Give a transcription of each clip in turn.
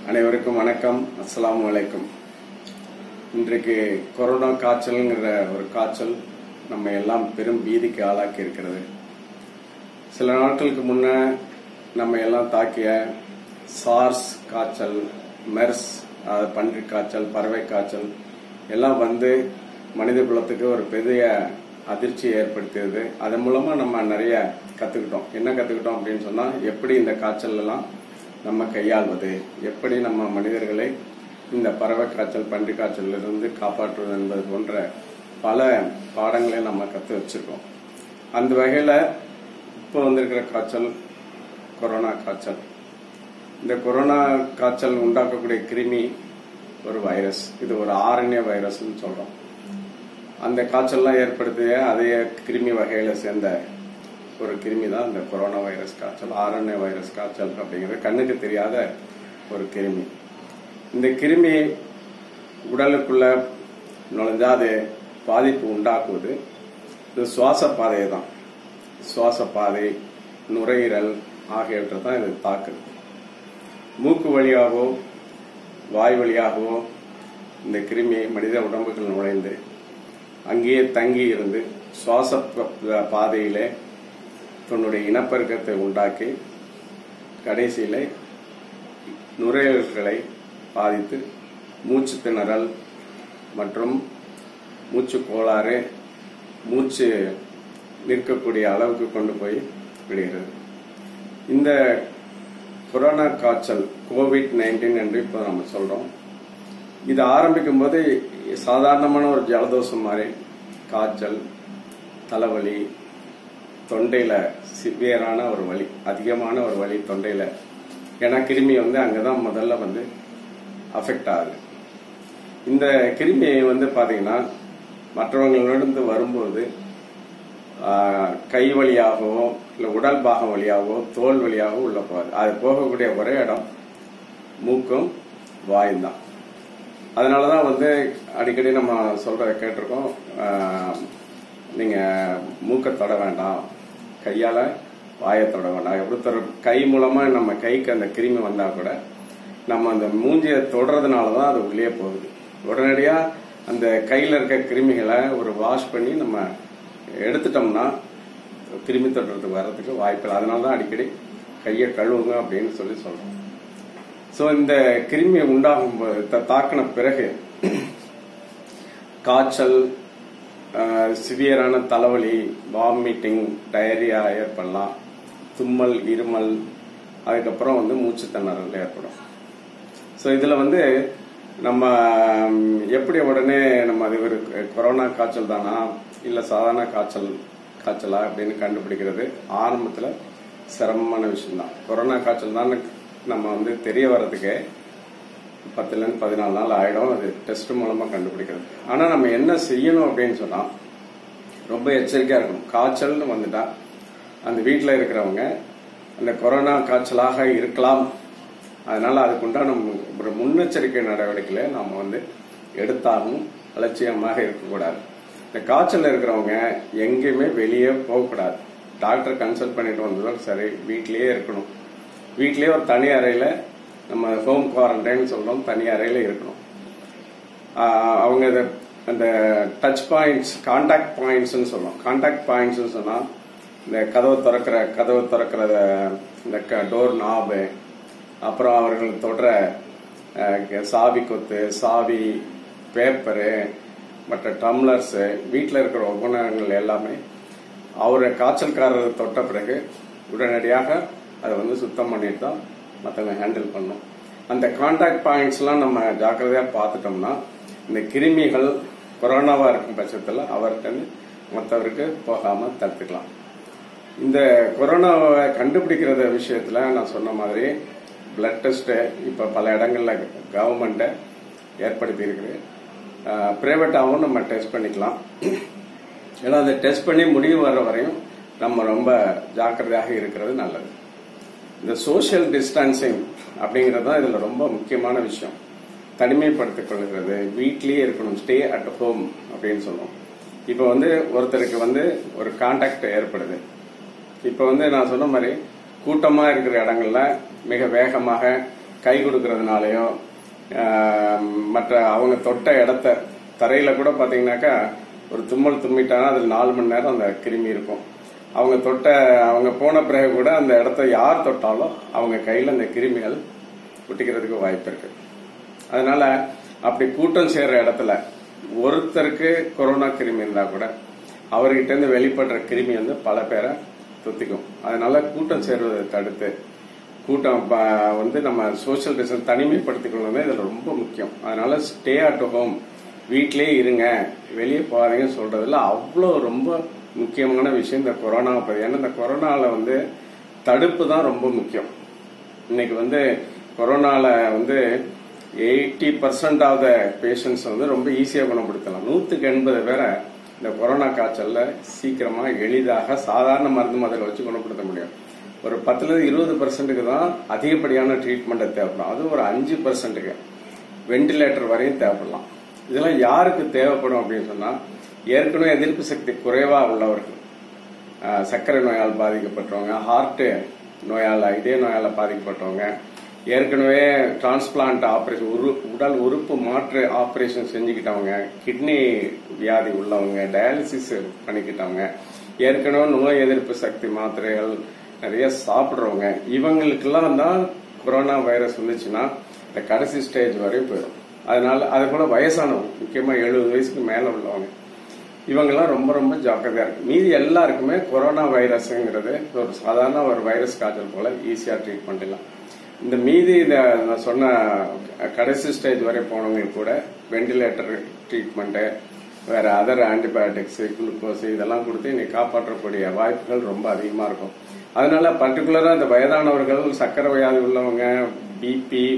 அனைவருக்கும் வணக்கம் அஸ்ஸலாமு அலைக்கும் இன்றைக்கு கொரோனா காய்ச்சல்ங்கிற ஒரு காய்ச்சல் நம்ம எல்லாம் பெரும் பீதிக்கு ஆளாக்கி இருக்கிறது சில நாட்களுக்கு முன்ன நம்ம எல்லாம் தாக்கிய சார்ஸ் காய்ச்சல் மெர்ஸ் அதாவது பன்றி காய்ச்சல் பறவை காய்ச்சல் எல்லாம் வந்து மனித குலத்துக்கு ஒரு பெரிய அதிர்ச்சியை ஏற்படுத்தியது அதன் மூலமா நம்ம நிறைய கத்துக்கிட்டோம் என்ன கத்துக்கிட்டோம் அப்படின்னு சொன்னா எப்படி இந்த காய்ச்சல் எல்லாம் நம்ம கையாள்வது எப்படி நம்ம மனிதர்களை இந்த பறவை காய்ச்சல் பன்றி காய்ச்சல்ல இருந்து காப்பாற்றுவது என்பது போன்ற பல பாடங்களை நம்ம கத்து வச்சிருக்கோம் அந்த வகையில இப்போ வந்திருக்கிற காய்ச்சல் கொரோனா காய்ச்சல் இந்த கொரோனா காய்ச்சல் உண்டாக்கக்கூடிய கிருமி ஒரு வைரஸ் இது ஒரு ஆரண்ய வைரஸ்னு சொல்றோம் அந்த காய்ச்சல்லாம் ஏற்படுத்திய அதே கிருமி வகையில சேர்ந்த ஒரு கிருமி தான் இந்த கொரோனா வைரஸ் காய்ச்சல் ஆரண்ய வைரஸ் காய்ச்சல் அப்படிங்கிறது கண்ணுக்கு தெரியாத ஒரு கிருமி இந்த கிருமி உடலுக்குள்ள நுழைஞ்சா அது பாதிப்பு உண்டாக்குவது இது சுவாச பாதையை தான் சுவாச பாதை நுரையீரல் ஆகியவற்றை தான் இது தாக்குது மூக்கு வழியாகவோ வாய் வழியாகவோ இந்த கிருமி மனித உடம்புக்குள் நுழைந்து அங்கேயே தங்கி இருந்து சுவாச ப- பாதையிலே தன்னுடைய இனப்பெருக்கத்தை உண்டாக்கி கடைசியில நுரையீரல்களை பாதித்து மூச்சு திணறல் மற்றும் மூச்சு கோளாறு மூச்சு நிற்கக்கூடிய அளவுக்கு கொண்டு போய் விடுகிறது இந்த கொரோனா காய்ச்சல் கோவிட் நைன்டீன் என்று இப்போ நம்ம சொல்றோம் இது ஆரம்பிக்கும் போது சாதாரணமான ஒரு ஜலதோஷம் மாதிரி காய்ச்சல் தலைவலி தொண்டையில சிவியரான ஒரு வலி அதிகமான ஒரு வலி தொண்டையில ஏன்னா கிருமி வந்து அங்கதான் முதல்ல வந்து அஃபெக்ட் ஆகுது இந்த கிருமி வந்து பாத்தீங்கன்னா மற்றவங்களிடந்து வரும்போது ஆஹ், கை வழியாகவோ இல்ல உடல் பாகம் வழியாகவோ தோல் வழியாகவோ உள்ள போகாது அது போகக்கூடிய ஒரே இடம் மூக்கும் வாயும் தான் அதனாலதான் வந்து அடிக்கடி நம்ம சொல்றத கேட்டிருக்கோம் ஆஹ், நீங்க மூக்க தொட வேண்டாம் கையால வாயை தொட வேண்டாம் ஒருத்தர் கை மூலமா நம்ம கைக்கு அந்த கிருமி வந்தா கூட நம்ம அந்த மூஞ்சியை தொடுறதுனால தான் அது உள்ளே போகுது உடனடியா அந்த கையில இருக்க கிருமிகளை ஒரு வாஷ் பண்ணி நம்ம எடுத்துட்டோம்னா கிருமி தொடுறதுக்கு வர்றதுக்கு வாய்ப்பு இல்லை அதனால தான் அடிக்கடி கையை கழுவுங்க அப்படின்னு சொல்லி சொல்றோம் சோ இந்த கிருமி உண்டாகும் போது த- தாக்கின பிறகு காய்ச்சல் சிவியரான தலைவலி வாமிட்டிங் டயரியா ஏற்படலாம் தும்மல் இருமல் அதுக்கப்புறம் வந்து மூச்சு திணறல் ஏற்படும் ஸோ இதுல வந்து நம்ம ம், எப்படி உடனே நம்ம அது ஒரு கொரோனா காய்ச்சல் தானா இல்ல சாதாரண காய்ச்சல் காய்ச்சலா அப்படின்னு கண்டுபிடிக்கிறது ஆரம்பத்துல சிரமமான விஷயம் தான் கொரோனா காய்ச்சல் தான் நம்ம வந்து தெரிய வர்றதுக்கு பத்துல இருந்து பதினாலு நாள் ஆயிடும் அது டெஸ்ட் மூலமா கண்டுபிடிக்கிறது ஆனா நம்ம என்ன செய்யணும் அப்படின்னு சொன்னா ரொம்ப எச்சரிக்கையா இருக்கணும் காய்ச்சல்னு வந்துட்டா அந்த வீட்டுல இருக்கிறவங்க அந்த கொரோனா காய்ச்சலாக இருக்கலாம் அதனால அதுக்குண்டான மு- ஒரு முன்னெச்சரிக்கை நடவடிக்கைகளை நாம வந்து எடுத்தாலும் அலட்சியமாக இருக்கக்கூடாது இந்த காய்ச்சல் இருக்கிறவங்க எங்கேயுமே வெளியே போகக்கூடாது டாக்டர் கன்சல்ட் பண்ணிட்டு வந்ததும் சரி வீட்லயே இருக்கணும் வீட்லயே ஒரு தனி அறையில நம்ம ஹோம் குவாரண்டைன் சொல்றோம் தனி அறையில இருக்கணும் ஆஹ் அவங்க இத அந்த டச் பாயிண்ட்ஸ் கான்டாக்ட் பாயிண்ட்ஸ்னு சொல்லுவோம் கான்டாக்ட் பாயிண்ட்ஸ்னு சொன்னா இந்த கதவு திறக்கிற கதவு திறக்கிற இந்த டோர் நாபு அப்புறம் அவர்கள் தொடர அஹ், சாவி கொத்து சாவி பேப்பரு மற்ற டம்ளர்ஸ் வீட்டில் இருக்கிற உபகரணங்கள் எல்லாமே அவரை காய்ச்சல்காரர் தொட்ட பிறகு உடனடியாக அதை வந்து சுத்தம் பண்ணிட்டு தான் மற்றவங்க ஹேண்டில் பண்ணும் அந்த கான்டாக்ட் பாயிண்ட்ஸ்லாம் நம்ம ஜாக்கிரதையாக பார்த்துட்டோம்னா இந்த கிருமிகள் கொரோனாவா இருக்கும் பட்சத்தில் அவர்கிட்ட இருந்து மற்றவருக்கு போகாம தடுத்துக்கலாம் இந்த கொரோனாவை கண்டுபிடிக்கிறது விஷயத்துல நான் சொன்ன மாதிரி பிளட் டெஸ்ட் இப்ப பல இடங்கள்ல கவர்மெண்ட் ஏற்படுத்தி இருக்குது பிரைவேட்டாகவும் நம்ம டெஸ்ட் பண்ணிக்கலாம் ஏன்னா அதை டெஸ்ட் பண்ணி முடிவு வர்ற வரையும் நம்ம ரொம்ப ஜாக்கிரதையாக இருக்கிறது நல்லது இந்த சோஷியல் டிஸ்டன்சிங் அப்படிங்கிறது தான் இதுல ரொம்ப முக்கியமான விஷயம் தனிமைப்படுத்திக் கொள்கிறது வீட்லயே இருக்கணும் ஸ்டே அட் ஹோம் அப்படின்னு சொல்லுவோம் இப்போ வந்து ஒருத்தருக்கு வந்து ஒரு கான்டாக்ட் ஏற்படுது இப்போ வந்து நான் சொன்ன மாதிரி கூட்டமா இருக்கிற இடங்கள்ல மிக வேகமாக கை கொடுக்கறதுனாலயோ ஆஹ், மற்ற அவங்க தொட்ட இடத்த தரையில கூட பாத்தீங்கன்னாக்கா ஒரு தும்மல் தும்மிட்டானா அதுல நாலு மணி நேரம் அந்த கிருமி இருக்கும் அவங்க தொட்ட அவங்க போன பிறகு கூட அந்த இடத்த யார் தொட்டாலும் அவங்க கையில அந்த கிருமிகள் ஒட்டிக்கிறதுக்கு வாய்ப்பு இருக்கு அதனால அப்படி கூட்டம் சேர்ற இடத்துல ஒருத்தருக்கு கொரோனா கிருமி இருந்தா கூட அவர்கிட்ட இருந்து வெளிப்படுற கிருமி வந்து பல பேரை தொத்திக்கும் அதனால கூட்டம் சேர்வதை தடுத்து கூட்டம் ப- வந்து நம்ம சோஷியல் டிஸ்டன்ஸ் தனிமைப்படுத்திக் கொள்வது இதுல ரொம்ப முக்கியம் அதனால ஸ்டே அட் ஹோம் வீட்டிலே இருங்க வெளியே போகாதீங்கன்னு சொல்றதுல அவ்வளோ ரொம்ப முக்கியமான விஷயம் இந்த கொரோனாவை பத்தி ஏன்னா இந்த கொரோனால வந்து தடுப்பு தான் ரொம்ப முக்கியம் இன்னைக்கு வந்து கொரோனால வந்து eighty percent of the patients வந்து ரொம்ப ஈஸியா குணப்படுத்தலாம் நூத்துக்கு எண்பது பேரை இந்த கொரோனா காய்ச்சல்ல சீக்கிரமா எளிதாக சாதாரண மருந்து மாதிரில வச்சு குணப்படுத்த முடியும் ஒரு பத்துல இருந்து இருபது பர்சன்ட்டுக்கு தான் அதிகப்படியான ட்ரீட்மெண்ட் தேவைப்படும் அது ஒரு அஞ்சு பர்சன்ட்டுக்கு வெண்டிலேட்டர் வரையும் தேவைப்படலாம் இதெல்லாம் யாருக்கு தேவைப்படும் அப்படின்னு சொன்னா ஏற்கனவே எதிர்ப்பு சக்தி குறைவா உள்ளவர்கள் ஆஹ் சர்க்கரை நோயால் பாதிக்கப்பட்டவங்க ஹார்ட் நோயால இதய நோயால பாதிக்கப்பட்டவங்க ஏற்கனவே டிரான்ஸ்பிளான்ட் ஆபரேஷன் உரு உடல் உறுப்பு மாற்று ஆபரேஷன் செஞ்சுக்கிட்டவங்க கிட்னி வியாதி உள்ளவங்க டயாலிசிஸ் பண்ணிக்கிட்டவங்க ஏற்கனவே நோய் எதிர்ப்பு சக்தி மாத்திரைகள் நிறைய சாப்பிடுறவங்க இவங்களுக்கெல்லாம் தான் கொரோனா வைரஸ் வந்துச்சுன்னா இந்த கடைசி ஸ்டேஜ் வரையும் போயிடும் அதனால அது போல வயசானவங்க முக்கியமா எழுபது வயசுக்கு மேல உள்ளவங்க இவங்கெல்லாம் ரொம்ப ரொம்ப ஜாக்கிரதையா இருக்கு மீதி எல்லாருக்குமே கொரோனா வைரஸ்ங்கிறது ஒரு சாதாரண ஒரு வைரஸ் காய்ச்சல் போல ஈஸியா ட்ரீட் பண்ணிடலாம் இந்த மீதி இந்த நான் சொன்ன கடைசி ஸ்டேஜ் வரை போனவங்களுக்கு கூட வெண்டிலேட்டர் ட்ரீட்மெண்ட் வேற அதர் ஆன்டிபயோட்டிக்ஸ் குளுக்கோஸ் இதெல்லாம் கொடுத்து இன்னைக்கு காப்பாற்றக்கூடிய வாய்ப்புகள் ரொம்ப அதிகமா இருக்கும் அதனால பர்டிகுலரா இந்த வயதானவர்கள் சக்கரை வியாதி உள்ளவங்க பிபி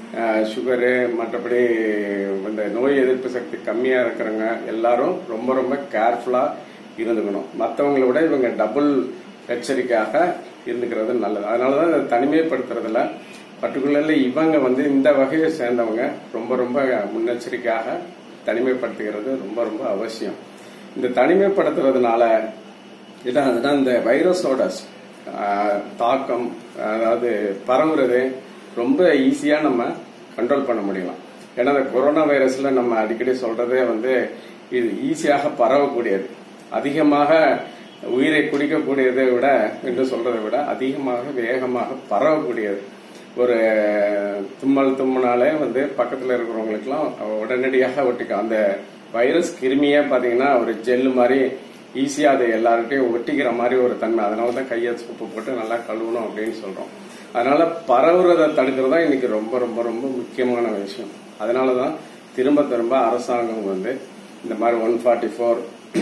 சுகரு மற்றபடி இந்த நோய் எதிர்ப்பு சக்தி கம்மியா இருக்கிறவங்க எல்லாரும் ரொம்ப ரொம்ப கேர்ஃபுல்லா இருந்துக்கணும் மற்றவங்களை விட இவங்க டபுள் எச்சரிக்கையாக இருந்துக்கிறது நல்லது அதனாலதான் இதை தனிமைப்படுத்துறதுல பர்டிகுலர்லி இவங்க வந்து இந்த வகையை சேர்ந்தவங்க ரொம்ப ரொம்ப முன்னெச்சரிக்கையாக தனிமைப்படுத்துகிறது ரொம்ப ரொம்ப அவசியம் இந்த தனிமைப்படுத்துறதுனால இதான் அதுதான் இந்த வைரஸோட ஆஹ், தாக்கம் அதாவது பரவுறது ரொம்ப ஈஸியா நம்ம கண்ட்ரோல் பண்ண முடியலாம் ஏன்னா இந்த கொரோனா வைரஸ்ல நம்ம அடிக்கடி சொல்றதே வந்து இது ஈஸியாக பரவக்கூடியது அதிகமாக உயிரை குடிக்கக்கூடியதை விட என்று சொல்றதை விட அதிகமாக வேகமாக பரவக்கூடியது ஒரு தும்மல் தும்முனாலே வந்து பக்கத்துல இருக்கிறவங்களுக்குலாம் உடனடியாக ஒட்டிக்கும் அந்த வைரஸ் கிருமியே பாத்தீங்கன்னா ஒரு ஜெல்லு மாதிரி ஈஸியா அதை எல்லார்கிட்டையும் ஒட்டிக்கிற மாதிரி ஒரு தன்மை அதனால தான் கையை உப்பு போட்டு நல்லா கழுவணும் அப்படின்னு சொல்றோம் அதனால பரவுறதை தடுக்கிறது தான் இன்னைக்கு ரொம்ப ரொம்ப ரொம்ப முக்கியமான விஷயம் அதனாலதான் திரும்ப திரும்ப அரசாங்கம் வந்து இந்த மாதிரி ஒன் ஃபார்ட்டி ஃபோர்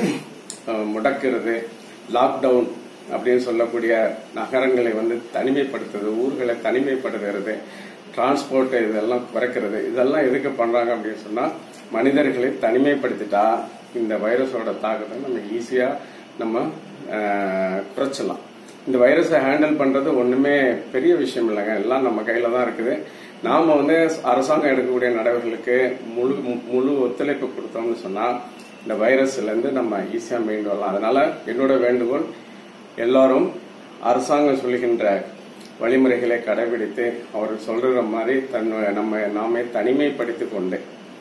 முடக்கிறது லாக்டவுன் அப்படின்னு சொல்லக்கூடிய நகரங்களை வந்து தனிமைப்படுத்துறது ஊர்களை தனிமைப்படுத்துறது டிரான்ஸ்போர்ட் இதெல்லாம் குறைக்கிறது இதெல்லாம் எதுக்கு பண்றாங்க அப்படின்னு சொன்னா மனிதர்களை தனிமைப்படுத்திட்டா இந்த வைரஸோட தாக்கத்தை நம்ம ஈஸியா நம்ம ஆஹ், குறைச்சலாம் இந்த வைரஸை ஹேண்டில் பண்றது ஒண்ணுமே பெரிய விஷயம் இல்லைங்க எல்லாம் நம்ம கையில தான் இருக்குது நாம வந்து அரசாங்கம் எடுக்கக்கூடிய நடவடிக்கைகளுக்கு முழு முழு ஒத்துழைப்பு கொடுத்தோம்னு சொன்னா இந்த வைரஸ்ல இருந்து நம்ம ஈஸியா மீண்டு வரலாம் அதனால என்னோட வேண்டுகோள் எல்லாரும் அரசாங்கம் சொல்லுகின்ற வழிமுறைகளை கடைபிடித்து அவர் சொல்ற மாதிரி தன்னை நம்ம நாமே தனிமைப்படுத்திக் கொண்டு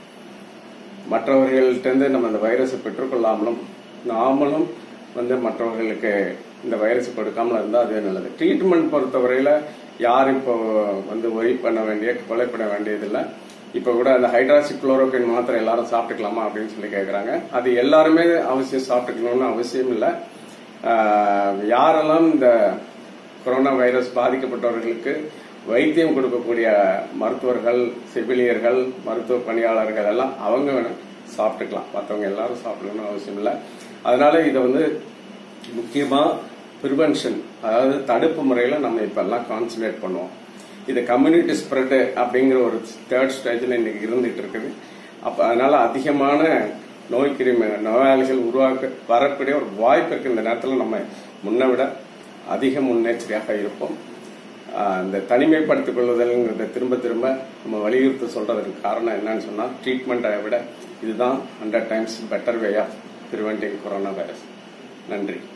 மற்றவர்கள்ட்ட நம்ம இந்த வைரஸை பெற்றுக்கொள்ளாமலும் நாமளும் வந்து மற்றவர்களுக்கு இந்த வைரஸ் கொடுக்காமல இருந்தா அதுவே நல்லது ட்ரீட்மெண்ட் பொறுத்தவரையில யாரும் இப்போ வந்து ஒரி பண்ண வேண்டிய கொலைப்பட வேண்டியதில்லை இப்ப கூட அந்த ஹைட்ராசிக் குளோரோக்கின் மாத்திரை எல்லாரும் சாப்பிட்டுக்கலாமா அப்படின்னு சொல்லி கேக்குறாங்க அது எல்லாருமே அவசியம் சாப்பிட்டுக்கணும்னு அவசியம் இல்லை ஆஹ் யாரெல்லாம் இந்த கொரோனா வைரஸ் பாதிக்கப்பட்டவர்களுக்கு வைத்தியம் கொடுக்கக்கூடிய மருத்துவர்கள் செவிலியர்கள் மருத்துவ பணியாளர்கள் எல்லாம் அவங்க வேணும் சாப்பிட்டுக்கலாம் மற்றவங்க எல்லாரும் சாப்பிடணும்னு அவசியம் இல்லை அதனால இதை வந்து முக்கியமா ப்ரிவென்ஷன் அதாவது தடுப்பு முறையில நம்ம இப்ப எல்லாம் கான்சன்ட்ரேட் பண்ணுவோம் இது கம்யூனிட்டி ஸ்ப்ரெட் அப்படிங்கிற ஒரு தேர்ட் ஸ்டேஜ்ல இன்னைக்கு இருந்துட்டு இருக்குது அப்ப அதனால அதிகமான நோய் கிருமி நோயாளிகள் உருவாக்க வரக்கூடிய ஒரு வாய்ப்பு இருக்கு இந்த நேரத்தில் நம்ம முன்ன விட அதிக முன்னெச்சரிக்கையாக இருப்போம் ஆஹ் இந்த தனிமைப்படுத்திக் கொள்ளுதல்ங்கிறத திரும்ப திரும்ப நம்ம வலியுறுத்தி சொல்றதுக்கு காரணம் என்னன்னு சொன்னா ட்ரீட்மெண்ட்டை விட இதுதான் hundred times better way of preventing corona virus நன்றி